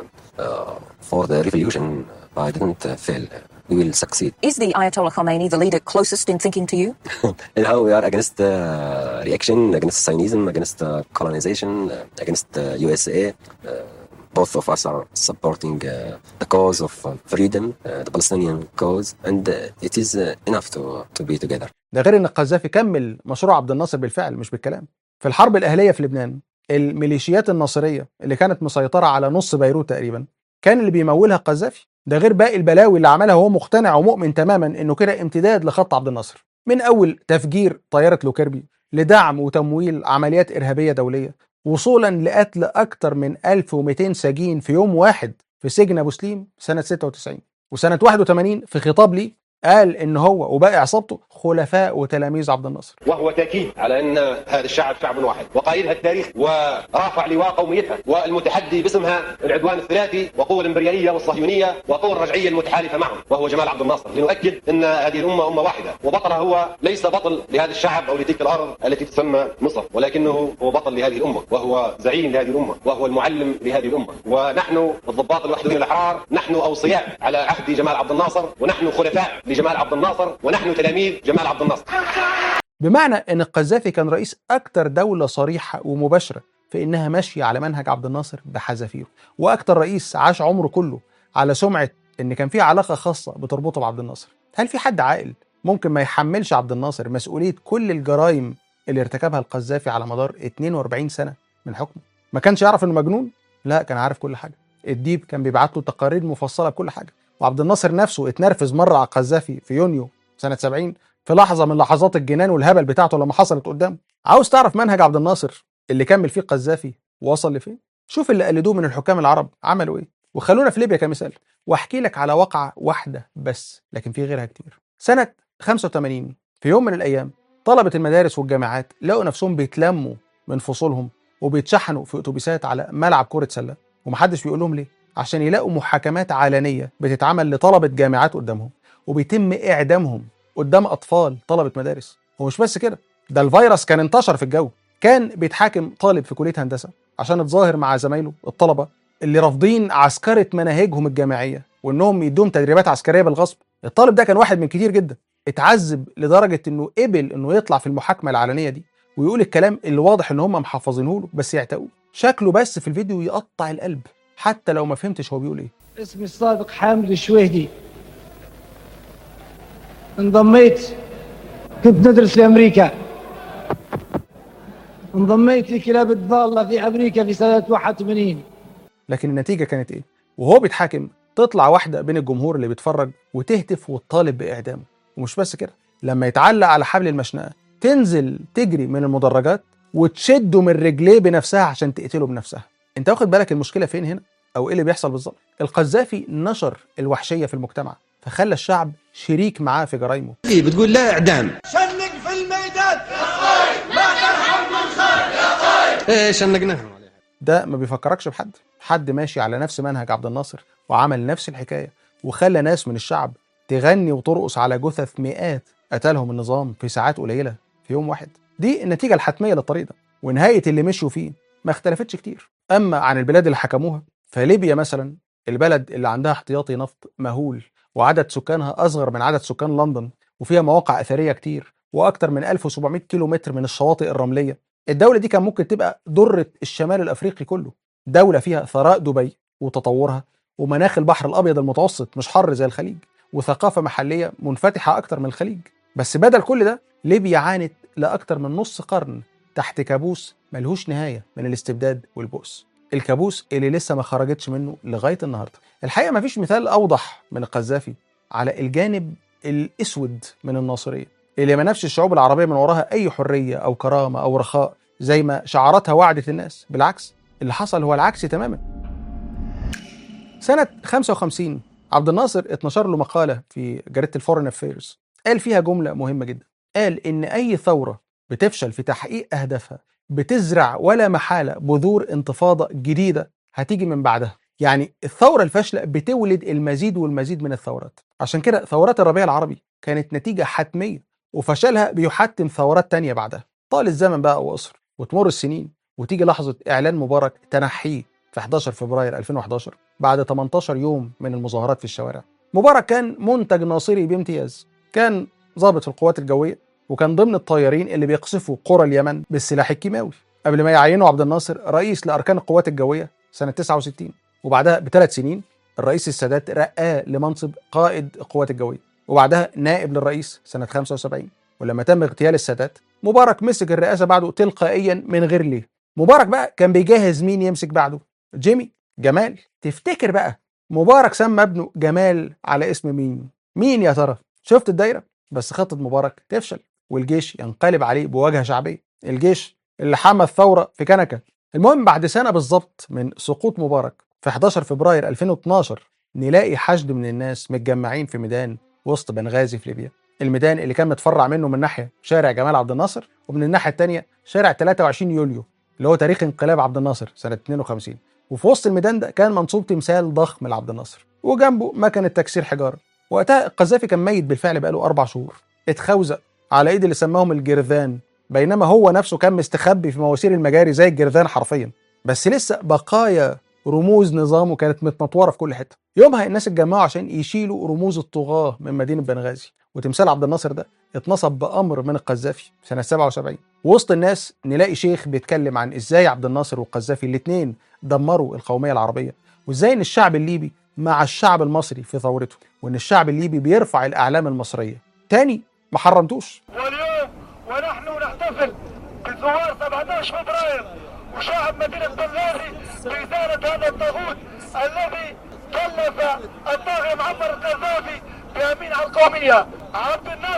[SPEAKER 9] uh, for the revolution, I didn't uh, fail. We will succeed.
[SPEAKER 8] Is the Ayatollah Khomeini the leader closest in thinking to you?
[SPEAKER 9] and how we are against uh, reaction, against Zionism, against uh, colonization, uh, against uh, USA. Uh, both of us are supporting uh, the cause of uh, freedom, uh, the Palestinian cause, and uh, it is uh, enough to, to be together.
[SPEAKER 1] ده غير ان القذافي كمل مشروع عبد الناصر بالفعل مش بالكلام في الحرب الاهليه في لبنان الميليشيات الناصريه اللي كانت مسيطره على نص بيروت تقريبا كان اللي بيمولها القذافي ده غير باقي البلاوي اللي عملها وهو مقتنع ومؤمن تماما انه كده امتداد لخط عبد الناصر من اول تفجير طياره لوكيربي لدعم وتمويل عمليات ارهابيه دوليه وصولا لقتل اكثر من 1200 سجين في يوم واحد في سجن ابو سليم سنه 96 وسنه 81 في خطاب ليه قال ان هو وباقي عصابته خلفاء وتلاميذ عبد الناصر
[SPEAKER 10] وهو تأكيد على أن هذا الشعب شعب واحد وقائدها التاريخ ورافع لواء قوميتها والمتحدي باسمها العدوان الثلاثي وقوة الإمبريالية والصهيونية وقوة الرجعية المتحالفة معهم وهو جمال عبد الناصر لنؤكد أن هذه الأمة أمة واحدة وبطلها هو ليس بطل لهذا الشعب أو لتلك الأرض التي تسمى مصر ولكنه هو بطل لهذه الأمة وهو زعيم لهذه الأمة وهو المعلم لهذه الأمة ونحن الضباط الوحدويين الأحرار نحن أوصياء على عهد جمال عبد الناصر ونحن خلفاء لجمال عبد الناصر ونحن تلاميذ جمال عبد الناصر
[SPEAKER 1] بمعنى ان القذافي كان رئيس اكتر دوله صريحه ومباشره في انها ماشيه على منهج عبد الناصر بحذافيره واكتر رئيس عاش عمره كله على سمعه ان كان في علاقه خاصه بتربطه بعبد الناصر هل في حد عاقل ممكن ما يحملش عبد الناصر مسؤوليه كل الجرائم اللي ارتكبها القذافي على مدار 42 سنه من حكمه ما كانش يعرف انه مجنون لا كان عارف كل حاجه الديب كان بيبعت له تقارير مفصله بكل حاجه وعبد الناصر نفسه اتنرفز مره على القذافي في يونيو سنه 70 في لحظه من لحظات الجنان والهبل بتاعته لما حصلت قدامه عاوز تعرف منهج عبد الناصر اللي كمل فيه القذافي ووصل لفين شوف اللي قلدوه من الحكام العرب عملوا ايه وخلونا في ليبيا كمثال واحكي لك على واقعه واحده بس لكن في غيرها كتير سنه 85 في يوم من الايام طلبه المدارس والجامعات لقوا نفسهم بيتلموا من فصولهم وبيتشحنوا في اتوبيسات على ملعب كره سله ومحدش بيقول لهم ليه عشان يلاقوا محاكمات علنيه بتتعمل لطلبه جامعات قدامهم وبيتم اعدامهم قدام اطفال طلبه مدارس ومش بس كده ده الفيروس كان انتشر في الجو كان بيتحاكم طالب في كليه هندسه عشان اتظاهر مع زمايله الطلبه اللي رافضين عسكره مناهجهم الجامعيه وانهم يدوم تدريبات عسكريه بالغصب الطالب ده كان واحد من كتير جدا اتعذب لدرجه انه قبل انه يطلع في المحاكمه العلنيه دي ويقول الكلام اللي واضح ان هم محافظينه له بس يعتقوه شكله بس في الفيديو يقطع القلب حتى لو ما فهمتش هو بيقول ايه
[SPEAKER 11] اسمي الصادق حامد الشويهدي انضميت كنت ندرس في امريكا انضميت لكلاب الضاله في امريكا في سنه 81
[SPEAKER 1] لكن النتيجه كانت ايه وهو بيتحاكم تطلع واحده بين الجمهور اللي بيتفرج وتهتف وتطالب باعدامه ومش بس كده لما يتعلق على حبل المشنقه تنزل تجري من المدرجات وتشده من رجليه بنفسها عشان تقتله بنفسها انت واخد بالك المشكله فين هنا او ايه اللي بيحصل بالظبط القذافي نشر الوحشيه في المجتمع فخلى الشعب شريك معاه في جرايمه
[SPEAKER 12] ايه بتقول لا اعدام
[SPEAKER 7] شنق في الميدان ما ترحم من خلق يا طيب
[SPEAKER 12] ايه شنقناهم
[SPEAKER 1] ده ما بيفكركش بحد حد ماشي على نفس منهج عبد الناصر وعمل نفس الحكايه وخلى ناس من الشعب تغني وترقص على جثث مئات قتلهم النظام في ساعات قليله في يوم واحد دي النتيجه الحتميه للطريق ده ونهايه اللي مشوا فيه ما اختلفتش كتير اما عن البلاد اللي حكموها فليبيا مثلا البلد اللي عندها احتياطي نفط مهول وعدد سكانها اصغر من عدد سكان لندن وفيها مواقع اثريه كتير واكتر من 1700 كيلو متر من الشواطئ الرمليه الدوله دي كان ممكن تبقى ضره الشمال الافريقي كله دوله فيها ثراء دبي وتطورها ومناخ البحر الابيض المتوسط مش حر زي الخليج وثقافه محليه منفتحه اكتر من الخليج بس بدل كل ده ليبيا عانت لاكتر من نص قرن تحت كابوس ملهوش نهايه من الاستبداد والبؤس الكابوس اللي لسه ما خرجتش منه لغايه النهارده الحقيقه ما فيش مثال اوضح من القذافي على الجانب الاسود من الناصريه اللي ما نفش الشعوب العربيه من وراها اي حريه او كرامه او رخاء زي ما شعاراتها وعدت الناس بالعكس اللي حصل هو العكس تماما سنة 55 عبد الناصر اتنشر له مقالة في جريدة الفورن افيرز قال فيها جملة مهمة جدا قال إن أي ثورة بتفشل في تحقيق أهدافها بتزرع ولا محالة بذور انتفاضة جديدة هتيجي من بعدها يعني الثورة الفاشلة بتولد المزيد والمزيد من الثورات عشان كده ثورات الربيع العربي كانت نتيجة حتمية وفشلها بيحتم ثورات تانية بعدها طال الزمن بقى وقصر وتمر السنين وتيجي لحظة إعلان مبارك تنحيه في 11 فبراير 2011 بعد 18 يوم من المظاهرات في الشوارع مبارك كان منتج ناصري بامتياز كان ضابط في القوات الجوية وكان ضمن الطيارين اللي بيقصفوا قرى اليمن بالسلاح الكيماوي قبل ما يعينوا عبد الناصر رئيس لأركان القوات الجوية سنة 69 وبعدها بثلاث سنين الرئيس السادات رقاه لمنصب قائد القوات الجوية وبعدها نائب للرئيس سنة 75 ولما تم اغتيال السادات مبارك مسك الرئاسة بعده تلقائيا من غير ليه مبارك بقى كان بيجهز مين يمسك بعده جيمي جمال تفتكر بقى مبارك سمى ابنه جمال على اسم مين مين يا ترى شفت الدايره بس خطه مبارك تفشل والجيش ينقلب عليه بواجهه شعبيه الجيش اللي حمى الثوره في كنكه المهم بعد سنه بالظبط من سقوط مبارك في 11 فبراير 2012 نلاقي حشد من الناس متجمعين في ميدان وسط بنغازي في ليبيا الميدان اللي كان متفرع منه من ناحيه شارع جمال عبد الناصر ومن الناحيه الثانيه شارع 23 يوليو اللي هو تاريخ انقلاب عبد الناصر سنه 52 وفي وسط الميدان ده كان منصوب تمثال ضخم لعبد الناصر وجنبه مكنه تكسير حجاره وقتها القذافي كان ميت بالفعل بقاله اربع شهور اتخوزق على ايد اللي سماهم الجرذان بينما هو نفسه كان مستخبي في مواسير المجاري زي الجرذان حرفيا بس لسه بقايا رموز نظامه كانت متنطوره في كل حته يومها الناس اتجمعوا عشان يشيلوا رموز الطغاه من مدينه بنغازي وتمثال عبد الناصر ده اتنصب بامر من القذافي سنه 77 وسط الناس نلاقي شيخ بيتكلم عن ازاي عبد الناصر والقذافي الاثنين دمروا القوميه العربيه وازاي ان الشعب الليبي مع الشعب المصري في ثورته وان الشعب الليبي بيرفع الاعلام المصريه تاني ما حرمتوش
[SPEAKER 6] واليوم ونحن نحتفل بثوار 17 فبراير وشعب مدينة بنغازي بإزالة هذا الطاغوت الذي كلف الطاغية معمر القذافي بأمين على القومية عبد الناصر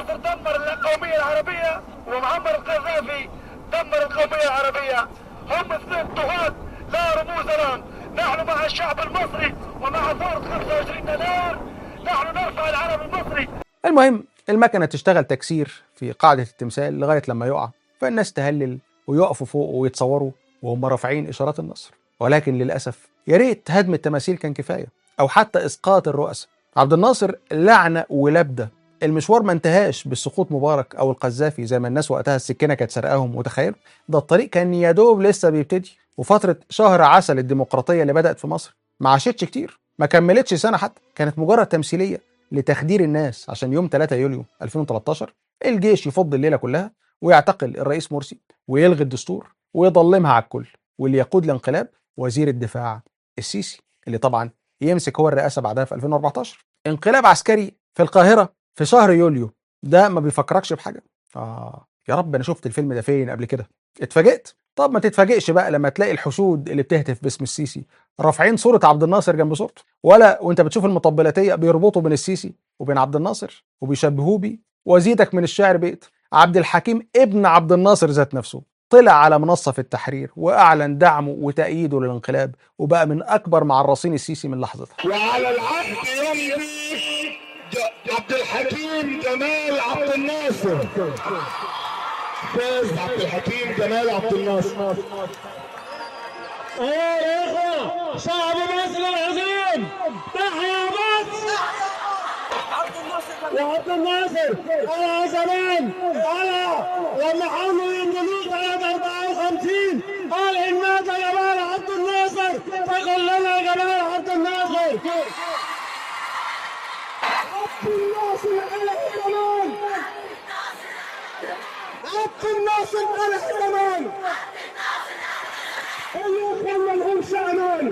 [SPEAKER 6] الناصر دمر القومية العربية ومعمر القذافي دمر القومية العربية هم اثنين طغاة لا رموز لهم نحن مع الشعب المصري ومع ثورة 25 يناير نحن نرفع العلم المصري
[SPEAKER 1] المهم المكنة تشتغل تكسير في قاعدة التمثال لغاية لما يقع فالناس تهلل ويقفوا فوق ويتصوروا وهم رافعين إشارات النصر ولكن للأسف يا ريت هدم التماثيل كان كفاية أو حتى إسقاط الرؤساء عبد الناصر لعنة ولبدة المشوار ما انتهاش بسقوط مبارك او القذافي زي ما الناس وقتها السكينه كانت سرقاهم متخيل ده الطريق كان يا دوب لسه بيبتدي وفتره شهر عسل الديمقراطيه اللي بدات في مصر ما عاشتش كتير ما كملتش سنه حتى كانت مجرد تمثيليه لتخدير الناس عشان يوم 3 يوليو 2013 الجيش يفض الليله كلها ويعتقل الرئيس مرسي ويلغي الدستور ويضلمها على الكل واللي يقود الانقلاب وزير الدفاع السيسي اللي طبعا يمسك هو الرئاسه بعدها في 2014 انقلاب عسكري في القاهره في شهر يوليو ده ما بيفكركش بحاجه اه يا رب انا شفت الفيلم ده فين قبل كده اتفاجئت طب ما تتفاجئش بقى لما تلاقي الحشود اللي بتهتف باسم السيسي رافعين صوره عبد الناصر جنب صورته ولا وانت بتشوف المطبلاتيه بيربطوا بين السيسي وبين عبد الناصر وبيشبهوه بيه وزيدك من الشعر بيت عبد الحكيم ابن عبد الناصر ذات نفسه طلع على منصة في التحرير وأعلن دعمه وتأييده للانقلاب وبقى من أكبر معرصين السيسي من لحظتها
[SPEAKER 6] وعلى العهد يمضي ج- عبد الحكيم جمال عبد الناصر فاز عبد الحكيم جمال عبد الناصر
[SPEAKER 3] ايه يا اخوة شعب مصر العظيم تحيا مصر وعبد الناصر على زمان على لما حاولوا ينقلوه سنة 54 قال إن مات جمال عبد الناصر فقل لنا جمال عبد الناصر عبد الناصر على زمان عبد الناصر على زمان اليوم ما لهمش امان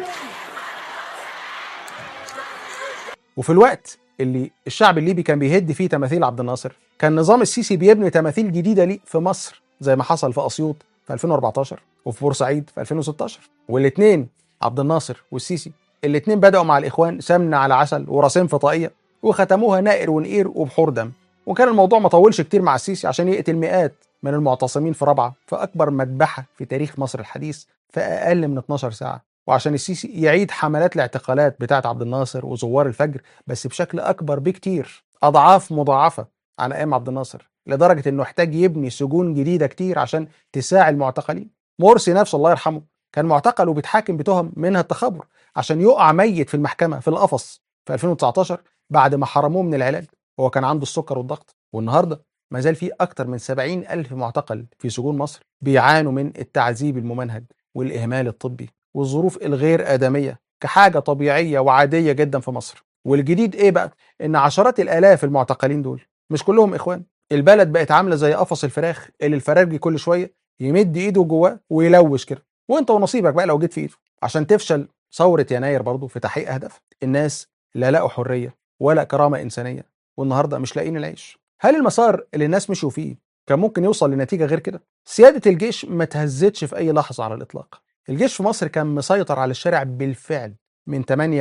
[SPEAKER 1] وفي الوقت اللي الشعب الليبي كان بيهد فيه تماثيل عبد الناصر كان نظام السيسي بيبني تماثيل جديده ليه في مصر زي ما حصل في اسيوط في 2014 وفي بورسعيد في 2016 والاثنين عبد الناصر والسيسي الاثنين بداوا مع الاخوان سمن على عسل وراسين فضائيه وختموها نائر ونقير وبحور دم وكان الموضوع ما طولش كتير مع السيسي عشان يقتل مئات من المعتصمين في رابعه في اكبر مذبحه في تاريخ مصر الحديث في اقل من 12 ساعه وعشان السيسي يعيد حملات الاعتقالات بتاعه عبد الناصر وزوار الفجر بس بشكل اكبر بكتير اضعاف مضاعفه عن ايام عبد الناصر لدرجه انه احتاج يبني سجون جديده كتير عشان تساعي المعتقلين مرسي نفسه الله يرحمه كان معتقل وبيتحاكم بتهم منها التخابر عشان يقع ميت في المحكمه في القفص في 2019 بعد ما حرموه من العلاج هو كان عنده السكر والضغط والنهارده ما زال في أكتر من 70 ألف معتقل في سجون مصر بيعانوا من التعذيب الممنهج والإهمال الطبي والظروف الغير آدمية كحاجة طبيعية وعادية جدا في مصر والجديد إيه بقى؟ إن عشرات الآلاف المعتقلين دول مش كلهم إخوان البلد بقت عاملة زي قفص الفراخ اللي الفرارجي كل شوية يمد إيده جواه ويلوش كده وأنت ونصيبك بقى لو جيت في إيده عشان تفشل ثورة يناير برضه في تحقيق أهدافها الناس لا لقوا حرية ولا كرامة إنسانية والنهاردة مش لاقيين العيش هل المسار اللي الناس مشوا فيه كان ممكن يوصل لنتيجة غير كده؟ سيادة الجيش ما تهزتش في أي لحظة على الإطلاق الجيش في مصر كان مسيطر على الشارع بالفعل من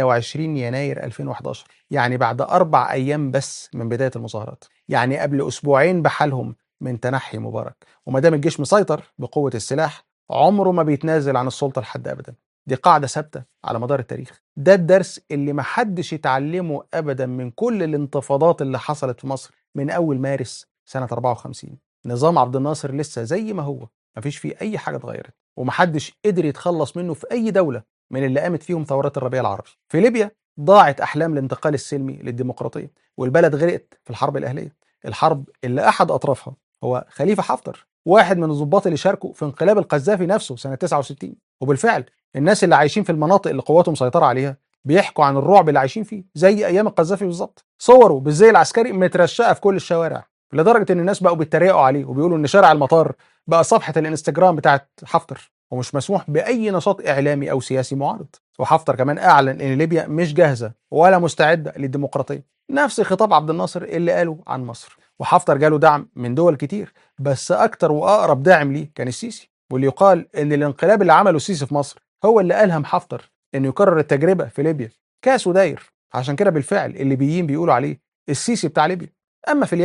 [SPEAKER 1] 28 يناير 2011 يعني بعد أربع أيام بس من بداية المظاهرات يعني قبل أسبوعين بحالهم من تنحي مبارك وما دام الجيش مسيطر بقوة السلاح عمره ما بيتنازل عن السلطة لحد أبدا دي قاعدة ثابتة على مدار التاريخ ده الدرس اللي محدش يتعلمه أبدا من كل الانتفاضات اللي حصلت في مصر من أول مارس سنة 54 نظام عبد الناصر لسه زي ما هو مفيش فيه أي حاجة اتغيرت ومحدش قدر يتخلص منه في أي دولة من اللي قامت فيهم ثورات الربيع العربي في ليبيا ضاعت أحلام الانتقال السلمي للديمقراطية والبلد غرقت في الحرب الأهلية الحرب اللي أحد أطرافها هو خليفة حفتر واحد من الضباط اللي شاركوا في انقلاب القذافي نفسه سنة 69 وبالفعل الناس اللي عايشين في المناطق اللي قواته مسيطرة عليها بيحكوا عن الرعب اللي عايشين فيه زي ايام القذافي بالظبط صوروا بالزي العسكري مترشقه في كل الشوارع لدرجه ان الناس بقوا بيتريقوا عليه وبيقولوا ان شارع المطار بقى صفحه الانستجرام بتاعت حفتر ومش مسموح باي نشاط اعلامي او سياسي معارض وحفتر كمان اعلن ان ليبيا مش جاهزه ولا مستعده للديمقراطيه نفس خطاب عبد الناصر اللي قاله عن مصر وحفتر جاله دعم من دول كتير بس اكتر واقرب داعم ليه كان السيسي واللي يقال ان الانقلاب اللي عمله السيسي في مصر هو اللي الهم حفتر انه يكرر التجربه في ليبيا كاس وداير عشان كده بالفعل الليبيين بيقولوا عليه السيسي بتاع ليبيا اما في اليمن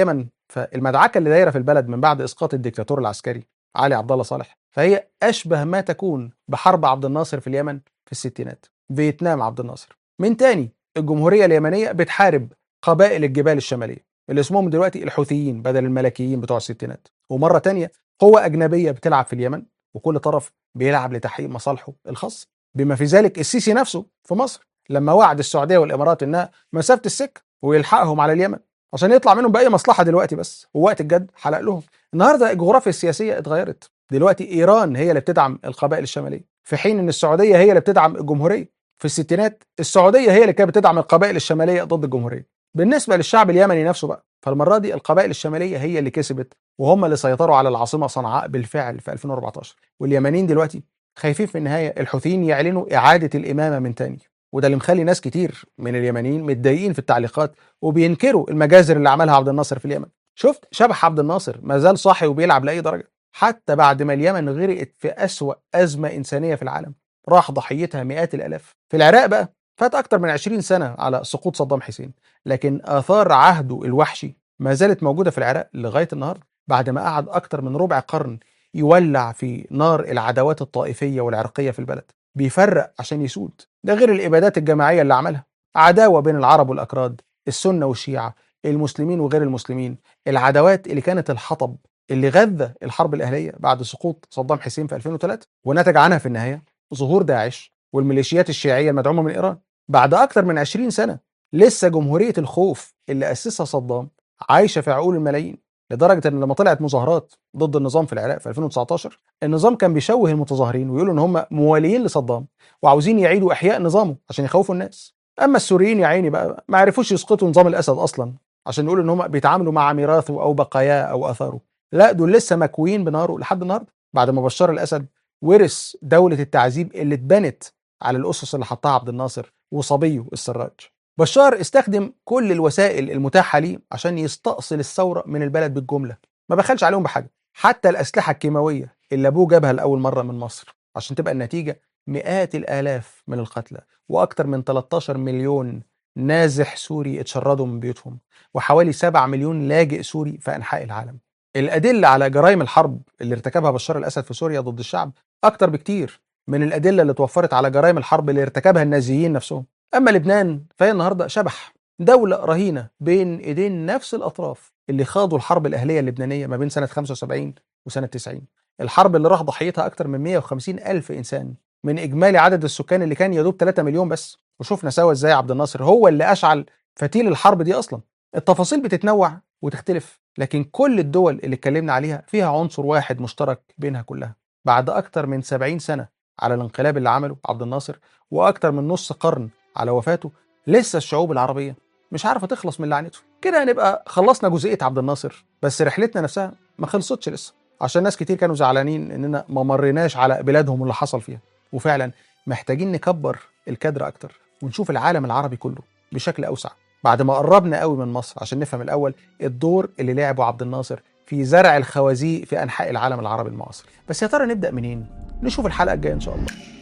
[SPEAKER 1] فالمدعكه اللي دايره في البلد من بعد اسقاط الدكتاتور العسكري علي عبد الله صالح فهي اشبه ما تكون بحرب عبد الناصر في اليمن في الستينات فيتنام عبد الناصر من تاني الجمهوريه اليمنيه بتحارب قبائل الجبال الشماليه اللي اسمهم دلوقتي الحوثيين بدل الملكيين بتوع الستينات ومره تانية قوة أجنبية بتلعب في اليمن وكل طرف بيلعب لتحقيق مصالحه الخاصة بما في ذلك السيسي نفسه في مصر لما وعد السعودية والإمارات إنها مسافة السكة ويلحقهم على اليمن عشان يطلع منهم بأي مصلحة دلوقتي بس ووقت الجد حلق لهم النهاردة الجغرافيا السياسية اتغيرت دلوقتي إيران هي اللي بتدعم القبائل الشمالية في حين إن السعودية هي اللي بتدعم الجمهورية في الستينات السعودية هي اللي كانت بتدعم القبائل الشمالية ضد الجمهورية بالنسبة للشعب اليمني نفسه بقى فالمرة دي القبائل الشمالية هي اللي كسبت وهم اللي سيطروا على العاصمة صنعاء بالفعل في 2014 واليمنيين دلوقتي خايفين في النهاية الحوثيين يعلنوا إعادة الإمامة من تاني وده اللي مخلي ناس كتير من اليمنيين متضايقين في التعليقات وبينكروا المجازر اللي عملها عبد الناصر في اليمن شفت شبح عبد الناصر ما زال صاحي وبيلعب لأي درجة حتى بعد ما اليمن غرقت في أسوأ أزمة إنسانية في العالم راح ضحيتها مئات الآلاف في العراق بقى فات أكتر من 20 سنة على سقوط صدام حسين لكن آثار عهده الوحشي ما زالت موجودة في العراق لغاية النهاردة بعد ما قعد أكتر من ربع قرن يولع في نار العداوات الطائفية والعرقية في البلد بيفرق عشان يسود ده غير الإبادات الجماعية اللي عملها عداوة بين العرب والأكراد السنة والشيعة المسلمين وغير المسلمين العداوات اللي كانت الحطب اللي غذى الحرب الأهلية بعد سقوط صدام حسين في 2003 ونتج عنها في النهاية ظهور داعش والميليشيات الشيعية المدعومة من إيران بعد أكتر من 20 سنة لسه جمهورية الخوف اللي أسسها صدام عايشة في عقول الملايين لدرجة إن لما طلعت مظاهرات ضد النظام في العراق في 2019 النظام كان بيشوه المتظاهرين ويقولوا إن هم مواليين لصدام وعاوزين يعيدوا إحياء نظامه عشان يخوفوا الناس أما السوريين يا عيني بقى ما عرفوش يسقطوا نظام الأسد أصلا عشان يقولوا إن هم بيتعاملوا مع ميراثه أو بقاياه أو آثاره لا دول لسه مكويين بناره لحد النهارده بعد ما بشار الأسد ورث دولة التعذيب اللي اتبنت على الأسس اللي حطها عبد الناصر وصبيه السراج بشار استخدم كل الوسائل المتاحة ليه عشان يستأصل الثورة من البلد بالجملة ما بخلش عليهم بحاجة حتى الأسلحة الكيماوية اللي أبوه جابها لأول مرة من مصر عشان تبقى النتيجة مئات الآلاف من القتلى وأكثر من 13 مليون نازح سوري اتشردوا من بيوتهم وحوالي 7 مليون لاجئ سوري في أنحاء العالم الأدلة على جرائم الحرب اللي ارتكبها بشار الأسد في سوريا ضد الشعب أكتر بكتير من الأدلة اللي توفرت على جرائم الحرب اللي ارتكبها النازيين نفسهم أما لبنان فهي النهاردة شبح دولة رهينة بين إيدين نفس الأطراف اللي خاضوا الحرب الأهلية اللبنانية ما بين سنة 75 وسنة 90 الحرب اللي راح ضحيتها أكتر من 150 ألف إنسان من إجمالي عدد السكان اللي كان يدوب 3 مليون بس وشوفنا سوا إزاي عبد الناصر هو اللي أشعل فتيل الحرب دي أصلا التفاصيل بتتنوع وتختلف لكن كل الدول اللي اتكلمنا عليها فيها عنصر واحد مشترك بينها كلها بعد أكتر من 70 سنة على الانقلاب اللي عمله عبد الناصر وأكتر من نص قرن على وفاته لسه الشعوب العربية مش عارفة تخلص من لعنته كده هنبقى خلصنا جزئية عبد الناصر بس رحلتنا نفسها ما خلصتش لسه عشان ناس كتير كانوا زعلانين اننا ما مريناش على بلادهم اللي حصل فيها وفعلا محتاجين نكبر الكادر اكتر ونشوف العالم العربي كله بشكل اوسع بعد ما قربنا قوي من مصر عشان نفهم الاول الدور اللي لعبه عبد الناصر في زرع الخوازيق في انحاء العالم العربي المعاصر بس يا ترى نبدا منين نشوف الحلقه الجايه ان شاء الله